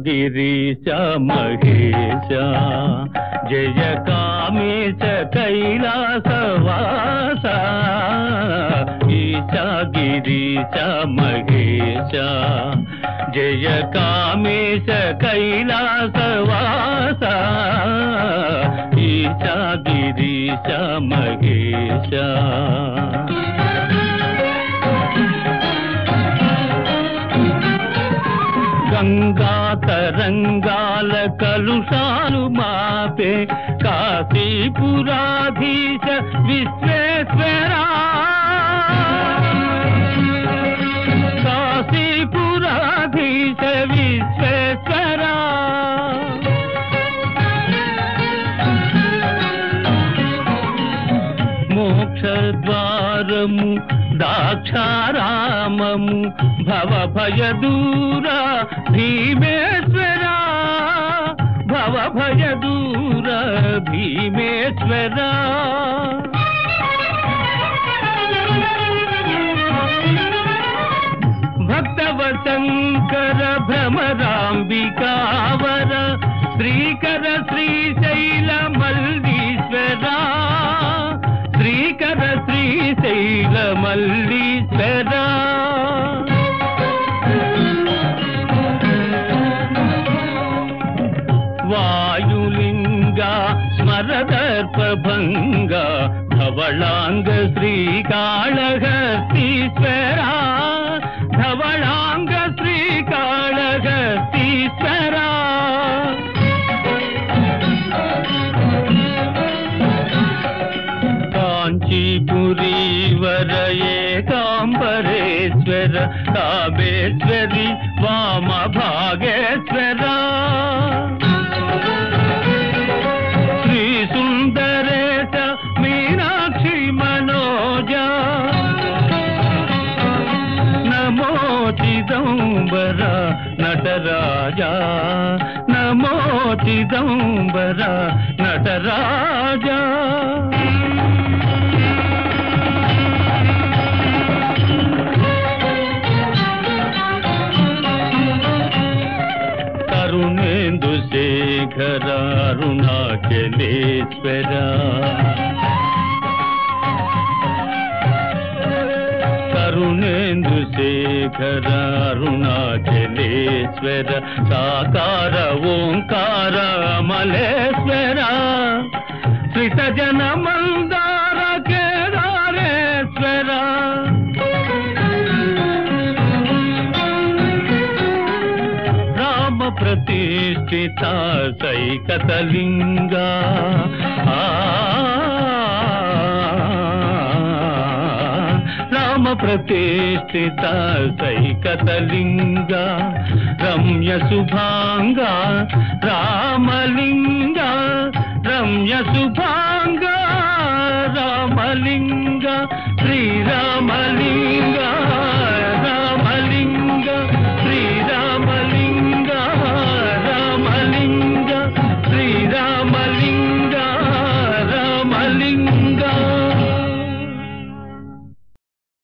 గిరీశ మహేశ జయ కామేశ కైలాసవాస ఈశ గిరీశ మహేశ జయ కామేశ కైలాసవాస ఈశ గిరీశ మహేశ గంగా తరంగాల కలుషాలు మాపే కాశీపురాధీశ విశ్వేశ్వరా కాశీపురాధీశ విశ్వేశ్వరా మోక్షద్వారము దాక్షారామము భవ భయ దూర భీమేశ్వర భవ భయ దూర భీమేశ్వర భక్తవ శంకర భ్రమరాంబికావర శ్రీకర శ్రీశైల మల్లీశ్వర శ్రీకర శ్రీశైల మల్లీశ్వర వాయులింగ స్మరదర్పభంగ ధవళాంగ శ్రీకాళహస్తీశ్వర ధవళాంగ శ్రీకాళహస్తీశ్వర కాంచీపురీవర ఏకాంబరేశ్వర కామేశ్వరి వామ భాగేశ్వర శ్రీ సుందరేశ మీనాక్షి మనోజ నమో చిదంబర నటరాజ నమో చిదంబర నటరాజ కరుణేందు శేఖర అరుణాచలేశ్వర కరుణేందు శేఖర అరుణాచలేశ్వర సాకార ఓంకార అమలేశ్వర శ్రిత జన మందార కేదారేశ్వర రామ ప్రతిష్ఠిత సైకతలింగ ఆ, రామ ప్రతిష్ఠిత సైకతలింగ రమ్య శుభాంగ రామలింగ రమ్య శుభ